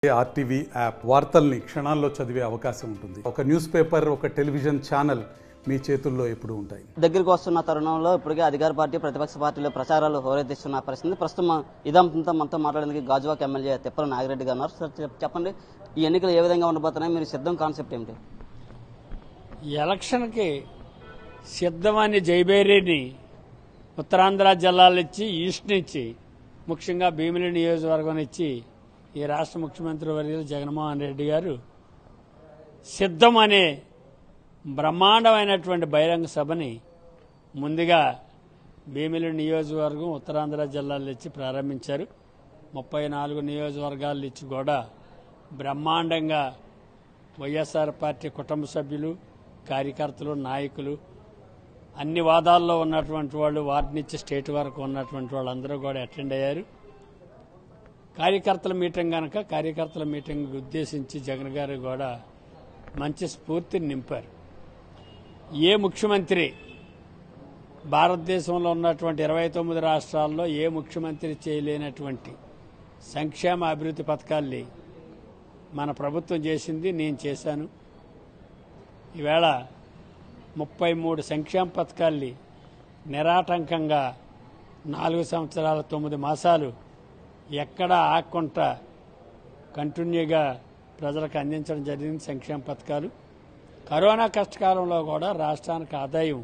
RTV app వార్తల్ని క్షణాల్లో చదివే అవకాశం ఉంటుంది ఒక న్యూస్ పేపర్ ఒక టెలివిజన్ ఛానల్ మీ చేతుల్లో ఎప్పుడూ ఉంటాయి దగ్గరికి వస్తున్న తరుణంలో ఇప్పటికే అధికార పార్టీ ప్రతిపక్ష పార్టీలో ప్రచారాలు హోరెత్తిస్తున్న పరిస్థితి ప్రస్తుతం ఇదంతా మనతో మాట్లాడేందుకు గాజువాక్ ఎమ్మెల్యే తిప్పల నాగిరెడ్డి గారు ఉన్నారు సార్ చెప్- చెప్పండి ఈ ఎన్నికలు ఏ విధంగా ఉండబోతున్నాయి మీరు సిద్ధం కాన్సెప్ట్ ఏమిటి ఎలక్షన్కి సిద్ధమని జైబేరిని ఉత్తరాంధ్ర జిల్లాలు ఇచ్చి ఈస్ట్ నుంచి ముఖ్యంగా భీమిలి నియోజకవర్గం ఇచ్చి ఈ రాష్ట్ర ముఖ్యమంత్రి వర్యులు జగన్మోహన్ రెడ్డి గారు సిద్ధం అనే బ్రహ్మాండమైనటువంటి బహిరంగ సభని ముందుగా భీమిలి నియోజకవర్గం ఉత్తరాంధ్ర జిల్లాలు ఇచ్చి ప్రారంభించారు ముప్పై నాలుగు నియోజకవర్గాలు ఇచ్చి కూడా బ్రహ్మాండంగా వైఎస్ఆర్ పార్టీ కుటుంబ సభ్యులు కార్యకర్తలు నాయకులు అన్ని వాదాల్లో ఉన్నటువంటి వాళ్ళు వార్డు నుంచి స్టేట్ వరకు ఉన్నటువంటి వాళ్ళందరూ కూడా అటెండ్ అయ్యారు కార్యకర్తల మీటింగ్ కనుక కార్యకర్తల మీటింగ్ ఉద్దేశించి జగన్ గారు కూడా మంచి స్ఫూర్తిని నింపారు ఏ ముఖ్యమంత్రి భారతదేశంలో ఉన్నటువంటి ఇరవై తొమ్మిది రాష్ట్రాల్లో ఏ ముఖ్యమంత్రి చేయలేనటువంటి సంక్షేమ అభివృద్ధి పథకాల్ని మన ప్రభుత్వం చేసింది నేను చేశాను ఈవేళ ముప్పై మూడు సంక్షేమ పథకాల్ని నిరాటంకంగా నాలుగు సంవత్సరాల తొమ్మిది మాసాలు ఎక్కడా ఆకుండా కంటిన్యూగా ప్రజలకు అందించడం జరిగింది సంక్షేమ పథకాలు కరోనా కష్టకాలంలో కూడా రాష్ట్రానికి ఆదాయం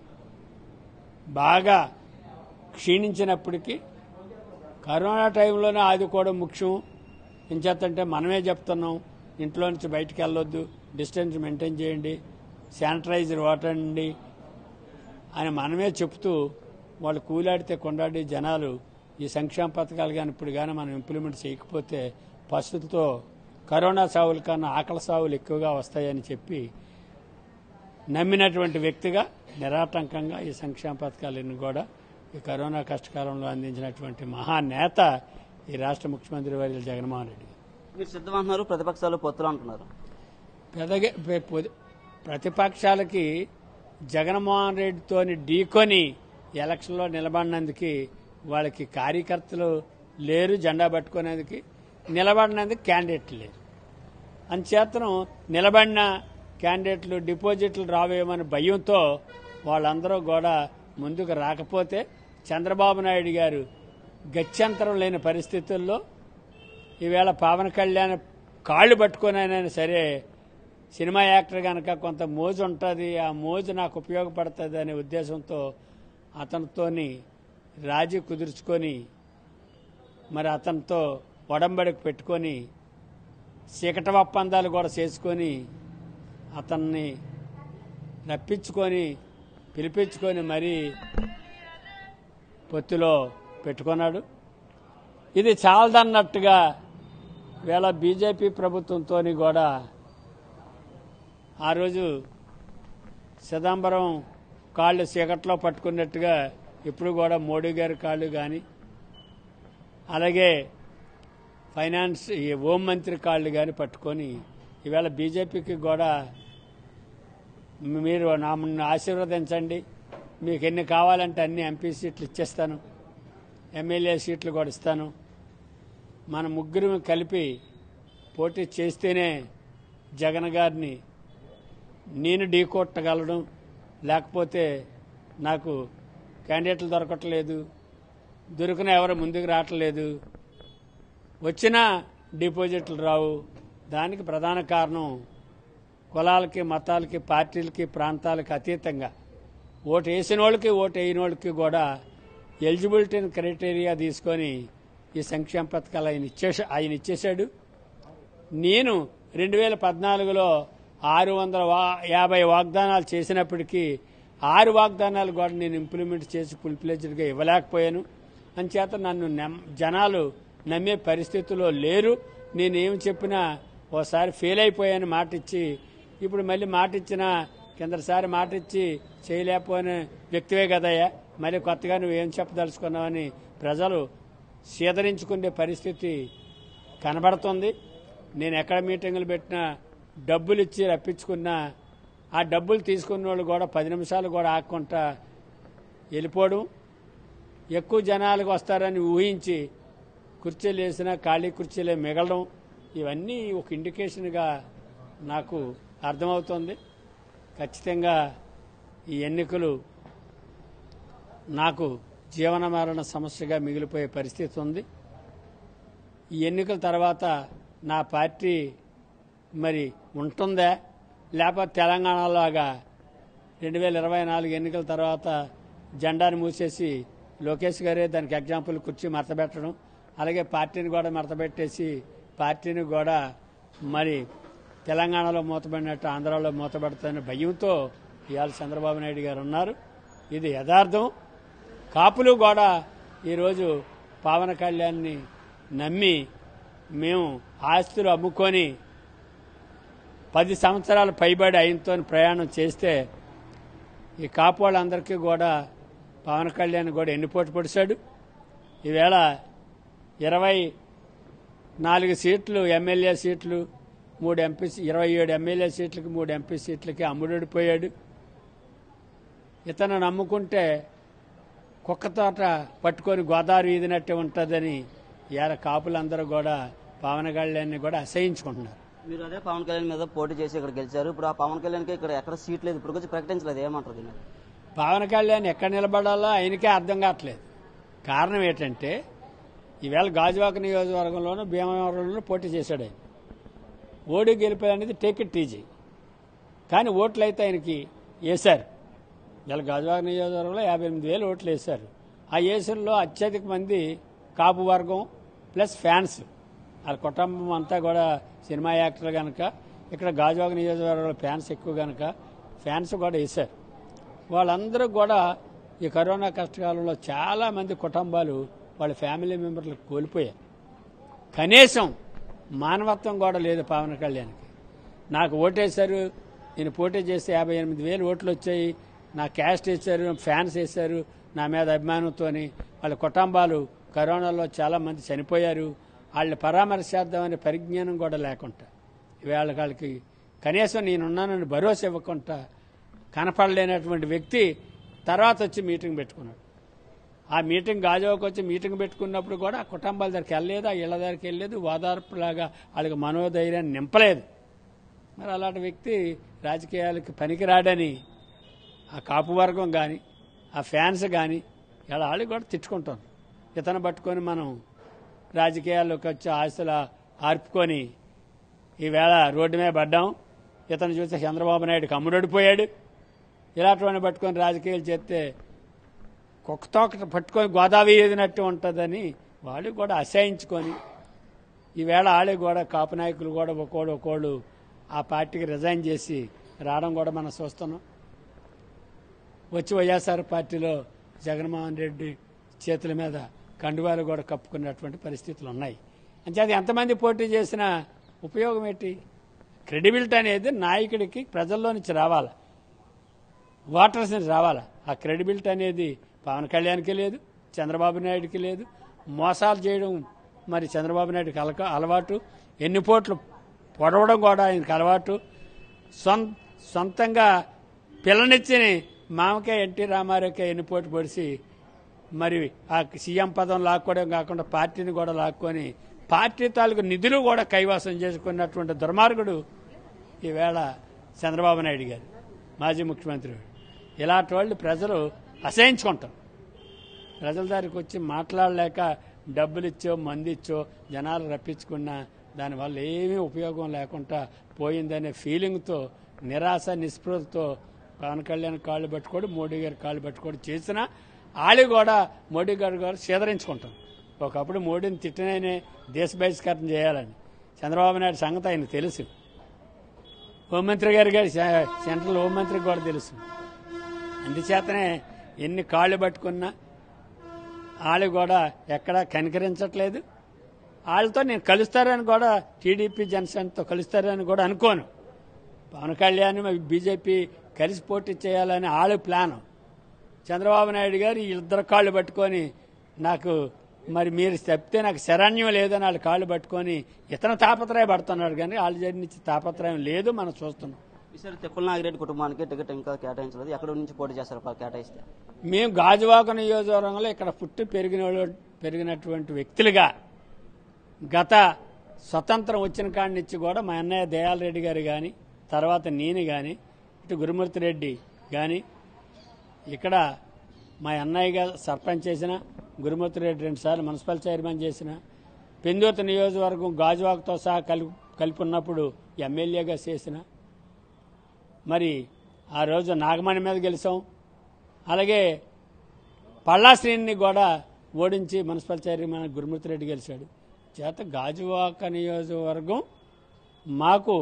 బాగా క్షీణించినప్పటికీ కరోనా టైంలోనే ఆదుకోవడం ముఖ్యం ఎంచేతంటే మనమే చెప్తున్నాం ఇంట్లో నుంచి బయటికి వెళ్ళొద్దు డిస్టెన్స్ మెయింటైన్ చేయండి శానిటైజర్ వాడండి అని మనమే చెప్తూ వాళ్ళు కూలాడితే కొండాడి జనాలు ఈ సంక్షేమ పథకాలు కానీ ఇప్పుడు కానీ మనం ఇంప్లిమెంట్ చేయకపోతే ప్రస్తుతతో కరోనా సావుల కన్నా ఆకలి సావులు ఎక్కువగా వస్తాయని చెప్పి నమ్మినటువంటి వ్యక్తిగా నిరాటంకంగా ఈ సంక్షేమ పథకాలన్నీ కూడా ఈ కరోనా కష్టకాలంలో అందించినటువంటి మహానేత ఈ రాష్ట్ర ముఖ్యమంత్రి వర్యులు జగన్మోహన్ రెడ్డి మీరు సిద్ధం అంటున్నారు ప్రతిపక్షాలు పొత్తులు అంటున్నారు పెదగ పె- పొది- ప్రతిపక్షాలకి జగన్మోహన్ రెడ్డితోని ఢీకొని ఎలక్షన్లో నిలబడినందుకు వాళ్ళకి కార్యకర్తలు లేరు జెండా పట్టుకునేందుకు నిలబడినందుకు క్యాండిడేట్లు లేరు అంచేతను నిలబడిన క్యాండిడేట్లు డిపాజిట్లు రావేమని భయంతో వాళ్ళందరూ కూడా ముందుకు రాకపోతే చంద్రబాబు నాయుడు గారు గత్యంతరం లేని పరిస్థితుల్లో ఈవేళ పవన్ కళ్యాణ్ కాళ్ళు పట్టుకునైనా సరే సినిమా యాక్టర్ కనుక కొంత మోజు ఉంటుంది ఆ మోజు నాకు ఉపయోగపడుతుంది అనే ఉద్దేశంతో అతనితోని రాజీ కుదుర్చుకొని మరి అతనితో ఒడంబడికి పెట్టుకొని చీకట ఒప్పందాలు కూడా చేసుకొని అతన్ని రప్పించుకొని పిలిపించుకొని మరీ పొత్తులో పెట్టుకున్నాడు ఇది చాలదన్నట్టుగా వేళ బీజేపీ ప్రభుత్వంతో కూడా ఆ రోజు చిదంబరం కాళ్ళు చీకట్లో పట్టుకున్నట్టుగా ఇప్పుడు కూడా మోడీ గారి కాళ్ళు కానీ అలాగే ఫైనాన్స్ ఈ హోం మంత్రి కాళ్ళు కానీ పట్టుకొని ఈవేళ బీజేపీకి కూడా మీరు నన్ను ఆశీర్వదించండి మీకు ఎన్ని కావాలంటే అన్ని ఎంపీ సీట్లు ఇచ్చేస్తాను ఎమ్మెల్యే సీట్లు కూడా ఇస్తాను మన ముగ్గురు కలిపి పోటీ చేస్తేనే జగన్ గారిని నేను ఢీకొట్టగలడం లేకపోతే నాకు క్యాండిడేట్లు దొరకట్లేదు దొరికిన ఎవరు ముందుకు రావట్లేదు వచ్చినా డిపాజిట్లు రావు దానికి ప్రధాన కారణం కులాలకి మతాలకి పార్టీలకి ప్రాంతాలకి అతీతంగా ఓటు వేసిన వాళ్ళకి ఓటు వేయని వాళ్ళకి కూడా ఎలిజిబిలిటీ క్రైటీరియా తీసుకొని ఈ సంక్షేమ పథకాలు ఆయన ఇచ్చేసా ఆయన ఇచ్చేశాడు నేను రెండు వేల పద్నాలుగులో ఆరు వందల వా యాభై వాగ్దానాలు చేసినప్పటికీ ఆరు వాగ్దానాలు కూడా నేను ఇంప్లిమెంట్ చేసి ఫుల్ ప్లేజ్డ్గా ఇవ్వలేకపోయాను అంచేత నన్ను నమ్ జనాలు నమ్మే పరిస్థితిలో లేరు నేనేం చెప్పినా ఓసారి ఫెయిల్ అయిపోయాను మాట ఇచ్చి ఇప్పుడు మళ్ళీ మాట ఇచ్చిన కిందసారి మాట ఇచ్చి చేయలేకపోయిన వ్యక్తివే కదయ్యా మళ్ళీ కొత్తగా నువ్వేం చెప్పదలుచుకున్నావని ప్రజలు సీదరించుకునే పరిస్థితి కనబడుతుంది నేను ఎక్కడ మీటింగులు పెట్టినా డబ్బులు ఇచ్చి రప్పించుకున్నా ఆ డబ్బులు తీసుకున్న వాళ్ళు కూడా పది నిమిషాలు కూడా ఆకుండా వెళ్ళిపోవడం ఎక్కువ జనాలకు వస్తారని ఊహించి కుర్చీలు వేసినా ఖాళీ కుర్చీలే మిగలడం ఇవన్నీ ఒక ఇండికేషన్గా నాకు అర్థమవుతోంది ఖచ్చితంగా ఈ ఎన్నికలు నాకు జీవన మరణ సమస్యగా మిగిలిపోయే పరిస్థితి ఉంది ఈ ఎన్నికల తర్వాత నా పార్టీ మరి ఉంటుందా లేకపోతే తెలంగాణలాగా రెండు వేల ఇరవై నాలుగు ఎన్నికల తర్వాత జెండాని మూసేసి లోకేష్ గారే దానికి ఎగ్జాంపుల్ కుర్చీ మడతపెట్టడం అలాగే పార్టీని కూడా మడతపెట్టేసి పార్టీని కూడా మరి తెలంగాణలో మూతపడినట్టు ఆంధ్రాలో మూతపడుతున్న భయంతో ఇవాళ చంద్రబాబు నాయుడు గారు ఉన్నారు ఇది యథార్థం కాపులు కూడా ఈరోజు పవన్ కళ్యాణ్ని నమ్మి మేము ఆస్తులు అమ్ముకొని పది సంవత్సరాలు పైబడి ఆయనతో ప్రయాణం చేస్తే ఈ కాపు వాళ్ళందరికీ కూడా పవన్ కళ్యాణ్ కూడా ఎన్నిపోటు పొడిచాడు ఈవేళ ఇరవై నాలుగు సీట్లు ఎమ్మెల్యే సీట్లు మూడు ఎంపీ ఇరవై ఏడు ఎమ్మెల్యే సీట్లకి మూడు ఎంపీ సీట్లకి అమ్ముడిపోయాడు ఇతను నమ్ముకుంటే కుక్క తోట పట్టుకొని గోదావరి ఈదినట్టే ఉంటుందని ఇవాళ కాపులందరూ కూడా పవన్ కళ్యాణ్ని కూడా అసహించుకుంటున్నారు మీరు అదే పవన్ కళ్యాణ్ మీద పోటీ చేసి ఇక్కడ గెలిచారు ఇప్పుడు ఆ పవన్ కళ్యాణ్కి ఇక్కడ ఎక్కడ సీట్ లేదు ఇప్పుడు వచ్చి ప్రకటించలేదు ఏమంటారు దీని మీద? పవన్ కళ్యాణ్ ఎక్కడ నిలబడాలో ఆయనకే అర్థం కావట్లేదు కారణం ఏంటంటే ఈవేళ గాజువాక నియోజకవర్గంలోనూ భీమవరంలోనూ పోటీ చేశాడు ఆయన ఓడి గెలిపాడు అనేది టేక్ ఇట్ ఈజీ కానీ ఓట్లు అయితే ఆయనకి వేశారు ఇలా గాజువాక నియోజకవర్గంలో యాభై ఎనిమిది వేలు ఓట్లు వేశారు ఆ వేసుల్లో అత్యధిక మంది కాపు వర్గం ప్లస్ ఫ్యాన్స్ వాళ్ళ కుటుంబం అంతా కూడా సినిమా యాక్టర్ కనుక ఇక్కడ గాజువాక నియోజకవర్గంలో ఫ్యాన్స్ ఎక్కువ కనుక ఫ్యాన్స్ కూడా వేశారు వాళ్ళందరూ కూడా ఈ కరోనా కష్టకాలంలో చాలా మంది కుటుంబాలు వాళ్ళ ఫ్యామిలీ మెంబర్లు కోల్పోయారు కనీసం మానవత్వం కూడా లేదు పవన్ కళ్యాణ్కి నాకు ఓటేశారు నేను పోటీ చేస్తే యాభై ఎనిమిది వేలు ఓట్లు వచ్చాయి నా క్యాస్ట్ వేశారు ఫ్యాన్స్ వేశారు నా మీద అభిమానంతో వాళ్ళ కుటుంబాలు కరోనాలో చాలా మంది చనిపోయారు వాళ్ళని పరామర్శిద్దామనే పరిజ్ఞానం కూడా లేకుండా ఇవాళ వాళ్ళకి కనీసం నేనున్నానని భరోసా ఇవ్వకుండా కనపడలేనటువంటి వ్యక్తి తర్వాత వచ్చి మీటింగ్ పెట్టుకున్నాడు ఆ మీటింగ్ గాజువాకు వచ్చి మీటింగ్ పెట్టుకున్నప్పుడు కూడా ఆ కుటుంబాల దగ్గరికి వెళ్ళలేదు ఆ ఇళ్ల దగ్గరికి వెళ్ళలేదు ఓదార్పులాగా వాళ్ళకి మనోధైర్యాన్ని నింపలేదు మరి అలాంటి వ్యక్తి రాజకీయాలకి పనికిరాడని ఆ కాపు వర్గం కానీ ఆ ఫ్యాన్స్ కానీ ఇలా వాళ్ళు కూడా తిట్టుకుంటారు ఇతను పట్టుకొని మనం రాజకీయాల్లోకి వచ్చి ఆస్తులు ఆర్పుకొని ఈవేళ రోడ్డు మీద పడ్డాం ఇతను చూస్తే చంద్రబాబు నాయుడు కమ్ముడడిపోయాడు ఇలాంటివన్నీ పట్టుకొని రాజకీయాలు చేస్తే కుక్కతో పట్టుకొని గోదావరి ఏదినట్టు ఉంటుందని వాళ్ళు కూడా అసహించుకొని ఈవేళ వాళ్ళు కూడా కాపు నాయకులు కూడా ఒక్కోడు ఒక్కోడు ఆ పార్టీకి రిజైన్ చేసి రావడం కూడా మనం చూస్తున్నాం వచ్చి వైఎస్ఆర్ పార్టీలో జగన్మోహన్ రెడ్డి చేతుల మీద కండువాలు కూడా కప్పుకున్నటువంటి పరిస్థితులు ఉన్నాయి అంచేది ఎంతమంది పోటీ చేసినా ఉపయోగం ఏంటి క్రెడిబిలిటీ అనేది నాయకుడికి ప్రజల్లో నుంచి రావాలి ఓటర్స్ నుంచి రావాలి ఆ క్రెడిబిలిటీ అనేది పవన్ కళ్యాణ్కి లేదు చంద్రబాబు నాయుడుకి లేదు మోసాలు చేయడం మరి చంద్రబాబు నాయుడుకి అలక అలవాటు ఎన్ని పోట్లు పొడవడం కూడా ఆయనకి అలవాటు సొం సొంతంగా పిల్లనిచ్చిని మామకే ఎన్టీ రామారావుకే ఎన్ని పోటు పొడిచి మరి ఆ సీఎం పదం లాక్కోవడం కాకుండా పార్టీని కూడా లాక్కొని పార్టీ తాలూకు నిధులు కూడా కైవాసం చేసుకున్నటువంటి దుర్మార్గుడు ఈవేళ చంద్రబాబు నాయుడు గారు మాజీ ముఖ్యమంత్రి ఇలాంటి వాళ్ళు ప్రజలు అసహించుకుంటారు ప్రజల దగ్గరికి వచ్చి మాట్లాడలేక డబ్బులు ఇచ్చో మంది ఇచ్చో జనాలు రప్పించుకున్నా దానివల్ల ఏమీ ఉపయోగం లేకుండా పోయిందనే ఫీలింగ్తో నిరాశ నిస్పృహతో పవన్ కళ్యాణ్ కాళ్ళు పట్టుకోడు మోడీ గారి కాళ్ళు పట్టుకోడు చేసినా వాళ్ళు కూడా మోడీ గారు గారు సేదరించుకుంటాం ఒకప్పుడు మోడీని తిట్టిననే దేశ బహిష్కరణ చేయాలని చంద్రబాబు నాయుడు సంగతి ఆయన తెలుసు హోంమంత్రి గారి గారి సెంట్రల్ హోంమంత్రికి కూడా తెలుసు అందుచేతనే ఎన్ని కాళ్ళు పట్టుకున్నా వాళ్ళు కూడా ఎక్కడా కనికరించట్లేదు వాళ్ళతో నేను కలుస్తారని కూడా టీడీపీ జనసేనతో కలుస్తారని కూడా అనుకోను పవన్ కళ్యాణ్ బీజేపీ కలిసి పోటీ చేయాలని వాళ్ళ ప్లాను చంద్రబాబు నాయుడు గారు ఈ ఇద్దరు కాళ్ళు పట్టుకొని నాకు మరి మీరు చెప్తే నాకు శరణ్యం లేదని వాళ్ళు కాళ్ళు పట్టుకొని ఇతను తాపత్రయ పడుతున్నాడు కానీ వాళ్ళ జరి నుంచి తాపత్రయం లేదు మనం చూస్తున్నాం ఈసారి తిప్పల నాగిరెడ్డి కుటుంబానికి టికెట్ ఇంకా కేటాయించలేదు ఎక్కడ నుంచి పోటీ చేస్తారు పా- కేటాయిస్తే మేము గాజువాక నియోజకవర్గంలో ఇక్కడ పుట్టి పెరిగిన వాళ్ళు- పెరిగినటువంటి వ్యక్తులుగా గత స్వతంత్రం వచ్చిన కాడి నుంచి కూడా మా అన్నయ్య దయాల్ రెడ్డి గారు కానీ తర్వాత నేను కానీ ఇటు గురుమూర్తి రెడ్డి కానీ ఇక్కడ మా అన్నయ్యగా సర్పంచ్ చేసిన గురుమూర్తి రెడ్డి రెండుసార్లు మున్సిపల్ చైర్మన్ చేసిన పెందూత నియోజకవర్గం గాజువాకతో సహా కలిపి కలిపి ఉన్నప్పుడు ఎమ్మెల్యేగా చేసిన మరి ఆ రోజు నాగమణి మీద గెలిచాం అలాగే పళ్ళాశ్రీని కూడా ఓడించి మున్సిపల్ చైర్మన్ గురుమూర్తి రెడ్డి గెలిచాడు చేత గాజువాక నియోజకవర్గం మాకు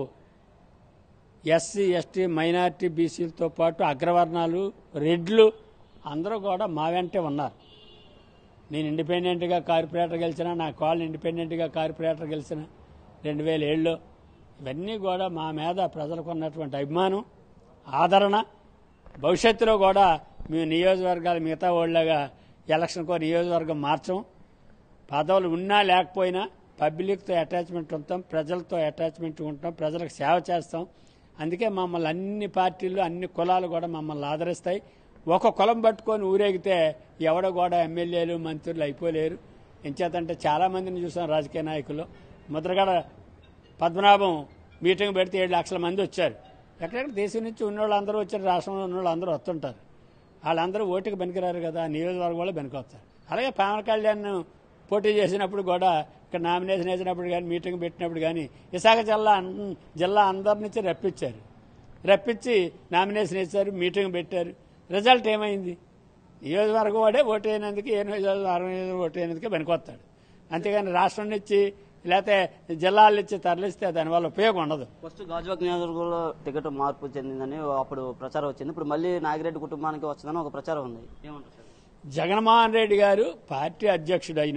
ఎస్సీ ఎస్టీ మైనార్టీ బీసీలతో పాటు అగ్రవర్ణాలు రెడ్లు అందరూ కూడా మా వెంటే ఉన్నారు నేను ఇండిపెండెంట్గా కార్పొరేటర్ గెలిచిన నా కాల్ ఇండిపెండెంట్గా కార్పొరేటర్ గెలిచిన రెండు వేల ఏడులో ఇవన్నీ కూడా మా మీద ప్రజలకు ఉన్నటువంటి అభిమానం ఆదరణ భవిష్యత్తులో కూడా మేము నియోజకవర్గాలు మిగతా వాళ్ళగా ఎలక్షన్కో నియోజకవర్గం మార్చం పదవులు ఉన్నా లేకపోయినా పబ్లిక్తో అటాచ్మెంట్ ఉంటాం ప్రజలతో అటాచ్మెంట్ ఉంటాం ప్రజలకు సేవ చేస్తాం అందుకే మమ్మల్ని అన్ని పార్టీలు అన్ని కులాలు కూడా మమ్మల్ని ఆదరిస్తాయి ఒక కులం పట్టుకొని ఊరేగితే ఎవడ కూడా ఎమ్మెల్యేలు మంత్రులు అయిపోలేరు ఎంచేతంటే చాలామందిని చూసాం రాజకీయ నాయకులు ముద్రగడ పద్మనాభం మీటింగ్ పెడితే ఏడు లక్షల మంది వచ్చారు ఎక్కడెక్కడ దేశం నుంచి ఉన్నోళ్ళు అందరూ వచ్చారు రాష్ట్రంలో ఉన్నోళ్ళు అందరూ వస్తుంటారు వాళ్ళందరూ ఓటుకు పనికిరారు కదా నియోజకవర్గం వాళ్ళు పనికొస్తారు అలాగే పవన్ కళ్యాణ్ పోటీ చేసినప్పుడు కూడా ఇక్కడ నామినేషన్ వేసినప్పుడు కానీ మీటింగ్ పెట్టినప్పుడు కానీ విశాఖ జిల్లా అన్- జిల్లా అందరి నుంచి రప్పించారు రప్పించి నామినేషన్ వేశారు మీటింగ్ పెట్టారు రిజల్ట్ ఏమైంది నియోజకవర్గం వాడే ఓటు అయినందుకు ఏ నియోజకవర్గం ఓటు అయినందుకే పనికొస్తాడు అంతేగాని రాష్ట్రం నుంచి లేకపోతే జిల్లాల నుంచి తరలిస్తే దానివల్ల ఉపయోగం ఉండదు ఫస్ట్ గాజువాక నియోజకవర్గంలో టికెట్ మార్పు చెందిందని అప్పుడు ప్రచారం వచ్చింది ఇప్పుడు మళ్ళీ నాగిరెడ్డి కుటుంబానికి వస్తుందని ఒక ప్రచారం ఉంది ఏమంటారు సార్ జగన్మోహన్ రెడ్డి గారు పార్టీ అధ్యక్షుడైన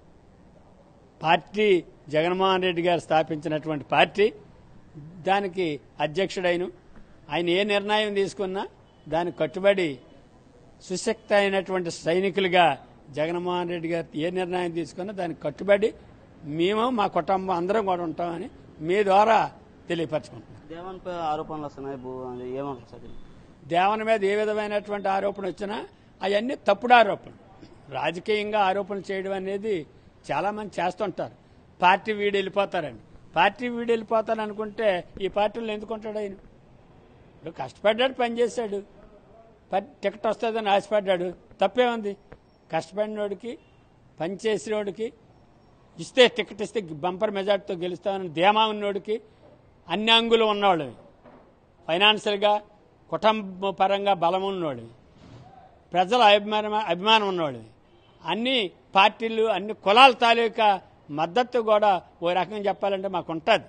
పార్టీ జగన్మోహన్ రెడ్డి గారు స్థాపించినటువంటి పార్టీ దానికి అధ్యక్షుడైన ఆయన ఏ నిర్ణయం తీసుకున్నా దానికి కట్టుబడి సుశక్త అయినటువంటి సైనికులుగా జగన్మోహన్ రెడ్డి గారు ఏ నిర్ణయం తీసుకున్నా దానికి కట్టుబడి మేము మా కుటుంబం అందరం కూడా ఉంటామని మీ ద్వారా తెలియపరచుకుంటున్నాం దేవన్పై ఆరోపణలు వస్తున్నాయి భూ అది ఏమంటారు సార్ దీన్ని? దేవన మీద ఏ విధమైనటువంటి ఆరోపణ వచ్చినా అవన్నీ తప్పుడు ఆరోపణ రాజకీయంగా ఆరోపణలు చేయడం అనేది చాలా మంది చేస్తుంటారు పార్టీ వీడు వెళ్ళిపోతారని పార్టీ వీడు వెళ్ళిపోతారు అనుకుంటే ఈ పార్టీలో ఎందుకుంటాడు ఆయన ఇప్పుడు కష్టపడ్డాడు పనిచేశాడు ప- టికెట్ వస్తుందని ఆశపడ్డాడు తప్పే ఉంది కష్టపడినోడికి పనిచేసినోడికి ఇస్తే టికెట్ ఇస్తే బంపర్ మెజార్టీతో గెలుస్తామని ధీమా ఉన్నోడికి అన్ని అంగులు ఉన్నవాళ్ళు ఫైనాన్షియల్గా కుటుంబ పరంగా బలం ఉన్నవాడు ప్రజల అభిమానం అభిమానం ఉన్నవాడు అన్ని పార్టీలు అన్ని కులాల తాలూకా మద్దతు కూడా ఓ రకంగా చెప్పాలంటే మాకు ఉంటుంది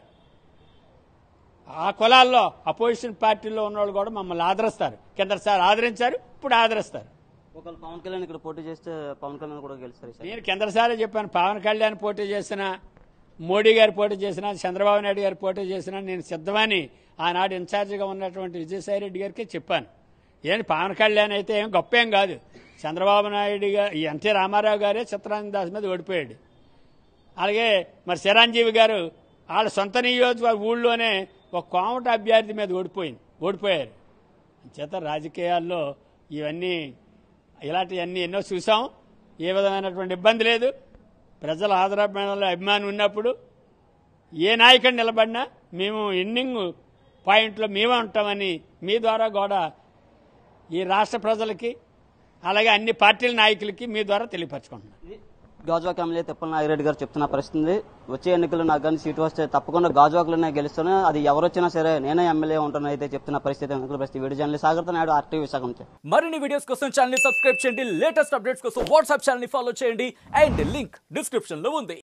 ఆ కులాల్లో అపోజిషన్ పార్టీలో ఉన్నవాళ్ళు కూడా మమ్మల్ని ఆదరిస్తారు కిందసారి ఆదరించారు ఇప్పుడు ఆదరిస్తారు ఒకవేళ పవన్ కళ్యాణ్ ఇక్కడ పోటీ చేస్తే పవన్ కళ్యాణ్ కూడా గెలుస్తారు సార్ నేను కిందసారి చెప్పాను పవన్ కళ్యాణ్ పోటీ చేసిన మోడీ గారు పోటీ చేసిన చంద్రబాబు నాయుడు గారు పోటీ చేసిన నేను సిద్ధమని ఆనాడు ఇన్ఛార్జిగా ఉన్నటువంటి విజయసాయి రెడ్డి గారికి చెప్పాను ఏంటి పవన్ కళ్యాణ్ అయితే ఏం గొప్ప ఏం కాదు చంద్రబాబు నాయుడు గారు ఈ ఎన్టీ రామారావు గారే చిత్రానంద దాస్ మీద ఓడిపోయాడు అలాగే మరి చిరంజీవి గారు వాళ్ళ సొంత నియోజకవర్గ ఊళ్ళోనే ఒక కోమట అభ్యర్థి మీద ఓడిపోయింది ఓడిపోయారు చేత రాజకీయాల్లో ఇవన్నీ ఇలాంటివన్నీ ఎన్నో చూసాం ఏ విధమైనటువంటి ఇబ్బంది లేదు ప్రజల ఆదరణ అభిమానం ఉన్నప్పుడు ఏ నాయకుడు నిలబడినా మేము ఎన్నింగ్ పాయింట్లో మేమే ఉంటామని మీ ద్వారా కూడా ఈ రాష్ట్ర ప్రజలకి అలాగే అన్ని పార్టీల నాయకులకి మీ ద్వారా తెలియపరచుకుంటున్నాం ఇది గాజువాక ఎమ్మెల్యే తిప్పల నాగిరెడ్డి గారు చెప్తున్న పరిస్థితి వచ్చే ఎన్నికల్లో నాకు కానీ సీటు వస్తే తప్పకుండా గాజువాకలోనే గెలుస్తాను అది ఎవరు వచ్చినా సరే నేనే ఎమ్మెల్యే ఉంటాను అయితే చెప్తున్న పరిస్థితి ఎన్నికల పరిస్థితి video journalist Sagar Naidu RTV Visakha నుంచి మరిన్ని వీడియోస్ కోసం ఛానల్ ని సబ్స్క్రైబ్ చేయండి లేటెస్ట్ అప్డేట్స్ కోసం వాట్సాప్ ఛానల్ ని ఫాలో చేయండి అండ్ లింక్ డిస్క్రిప్షన్ లో ఉంది